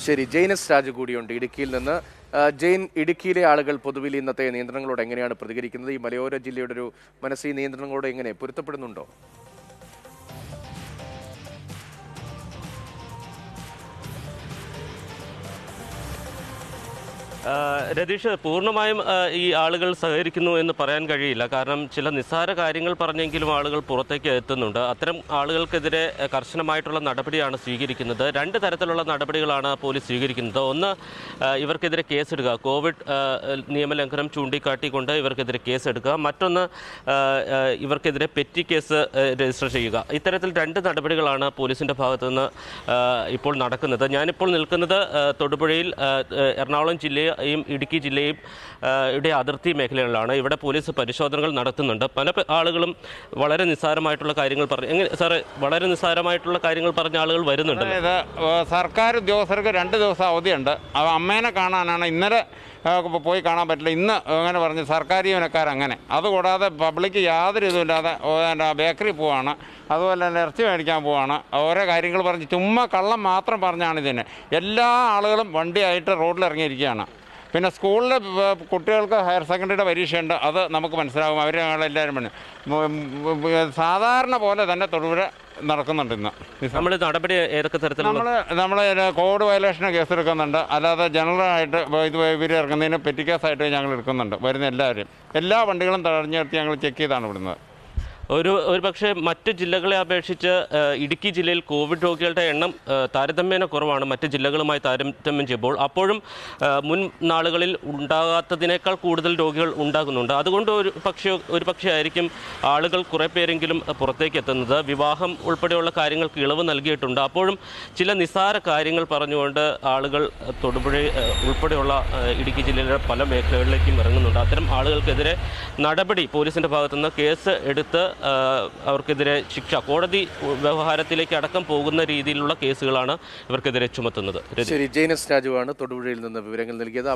ശരി ജെയിനസ് രാജു കൂടിയുണ്ട് ഇടുക്കിയിൽ നിന്ന് ആ, ജെയിൻ ഇടുക്കിയിലെ ആളുകൾ പൊതുവിൽ ഇന്നത്തെ നിയന്ത്രണങ്ങളോട് എങ്ങനെയാണ് പ്രതികരിക്കുന്നത് ഈ മലയോര ജില്ലയുടെ ഒരു മനസ്സ് ഈ നിയന്ത്രണങ്ങളോട് എങ്ങനെ പൊരുത്തപ്പെടുന്നുണ്ടോ ആ, രതീഷ് പൂർണ്ണമായും ആ, ഈ ആളുകൾ സഹകരിക്കുന്നു എന്ന് പറയാൻ കഴിയില്ല കാരണം ചില നിസ്സാര കാര്യങ്ങൾ പറഞ്ഞെങ്കിലും ആളുകൾ പുറത്തേക്ക് എത്തുന്നുണ്ട് അത്തരം ആളുകൾക്കെതിരെ ആ, കർശനമായിട്ടുള്ള നടപടിയാണ് സ്വീകരിക്കുന്നത് രണ്ട് തരത്തിലുള്ള നടപടികളാണ് പോലീസ് സ്വീകരിക്കുന്നത് ഒന്ന് ആ, ഇവർക്കെതിരെ കേസെടുക്കുക കോവിഡ് ആ, നിയമലംഘനം ചൂണ്ടിക്കാട്ടിക്കൊണ്ട് ഇവർക്കെതിരെ കേസെടുക്കുക മറ്റൊന്ന് ആ, ആ, ഇവർക്കെതിരെ പെറ്റി കേസ് ആ, രജിസ്റ്റർ ചെയ്യുക ഇത്തരത്തിൽ രണ്ട് നടപടികളാണ് പോലീസിന്റെ ഭാഗത്തു നിന്ന് ആ, ഇപ്പോൾ നടക്കുന്നത് ഞാനിപ്പോൾ നിൽക്കുന്നത് ആ, തൊടുപുഴയിൽ ആ, ആ, എറണാകുളം ജില്ലയും ഇടുക്കി ജില്ലയും ആ, യുടെ അതിർത്തി മേഖലകളിലാണ് ഇവിടെ പോലീസ് പരിശോധനകൾ നടത്തുന്നുണ്ട് പല പ- ആളുകളും വളരെ നിസ്സാരമായിട്ടുള്ള കാര്യങ്ങൾ പറഞ്ഞു എങ്ങനെ സാറേ വളരെ നിസ്സാരമായിട്ടുള്ള കാര്യങ്ങൾ പറഞ്ഞ ആളുകൾ വരുന്നുണ്ട് അതായത് ഏഹ്, സർക്കാർ ഉദ്യോഗസ്ഥർക്ക് രണ്ട് ദിവസം അവധിയുണ്ട് അവ അമ്മേനെ കാണാനാണ് ഇന്നലെ ഏഹ്, പോയി കാണാൻ പറ്റില്ല ഇന്ന് അങ്ങനെ പറഞ്ഞു സർക്കാർ ജീവനക്കാർ അങ്ങനെ അതുകൂടാതെ പബ്ലിക്ക് യാതൊരു ഇതുമില്ലാതെ ബേക്കറി പോവാണ് അതുപോലെ തന്നെ ഇറച്ചി മേടിക്കാൻ പോവാണ് ഓരോ കാര്യങ്ങൾ പറഞ്ഞ് ചുമ്മാ കള്ളം മാത്രം പറഞ്ഞാണ് ഇതിന് എല്ലാ ആളുകളും വണ്ടിയായിട്ട് റോഡിൽ ഇറങ്ങിയിരിക്കുകയാണ് പിന്നെ സ്കൂളിൽ കുട്ടികൾക്ക് ഹയർ സെക്കൻഡറിയുടെ പരീക്ഷയുണ്ട് അത് നമുക്ക് മനസ്സിലാകും അവർ എല്ലാവരും പറഞ്ഞു ഉം, ഉം, ഉം, സാധാരണ പോലെ തന്നെ തൊടുപുഴ നടക്കുന്നുണ്ട് ഇന്ന് നമ്മൾ നടപടി ഏതൊക്കെ തരത്തിലുള്ള നമ്മൾ നമ്മൾ കോഡ് വയലേഷന് കേസ് എടുക്കുന്നുണ്ട് അല്ലാതെ ജനറലായിട്ട് ഇത് ഇവർ ഇറങ്ങുന്നതിന് പെറ്റി കേസായിട്ട് ഞങ്ങൾ എടുക്കുന്നുണ്ട് വരുന്ന എല്ലാവരും എല്ലാ വണ്ടികളും തടഞ്ഞു നിർത്തി ഞങ്ങൾ ചെക്ക് ചെയ്താണ് വിടുന്നത് ഒരു ഒരു പക്ഷേ മറ്റ് ജില്ലകളെ അപേക്ഷിച്ച് ആ, ഇടുക്കി ജില്ലയിൽ കോവിഡ് രോഗികളുടെ എണ്ണം ആ, താരതമ്യേന കുറവാണ് മറ്റ് ജില്ലകളുമായി താരതമ്യം ചെയ്യുമ്പോൾ അപ്പോഴും ആ, മുൻ നാളുകളിൽ ഉണ്ടാകാത്തതിനേക്കാൾ കൂടുതൽ രോഗികൾ ഉണ്ടാകുന്നുണ്ട് അതുകൊണ്ട് ഒരു പക്ഷേ ഒരു പക്ഷേ ആയിരിക്കും ആളുകൾ കുറേ പേരെങ്കിലും പുറത്തേക്ക് എത്തുന്നത് വിവാഹം ഉൾപ്പെടെയുള്ള കാര്യങ്ങൾക്ക് ഇളവ് നൽകിയിട്ടുണ്ട് അപ്പോഴും ചില നിസ്സാര കാര്യങ്ങൾ പറഞ്ഞുകൊണ്ട് ആളുകൾ തൊടുപുഴ ആ, ഉൾപ്പെടെയുള്ള ആ, ഇടുക്കി ജില്ലയിലെ പല മേഖലകളിലേക്കും ഇറങ്ങുന്നുണ്ട് അത്തരം ആളുകൾക്കെതിരെ നടപടി പോലീസിന്റെ ഭാഗത്തുനിന്ന് കേസ് എടുത്ത് ആ, അവർക്കെതിരെ ശിക്ഷ കോടതി വ്യവഹാരത്തിലേക്ക് അടക്കം പോകുന്ന രീതിയിലുള്ള കേസുകളാണ് ഇവർക്കെതിരെ ചുമത്തുന്നത് രതി. ശരി ജെയിനസ് രാജുവാണ് തൊടുപുഴയിൽ നിന്ന് വിവരങ്ങൾ നൽകിയത്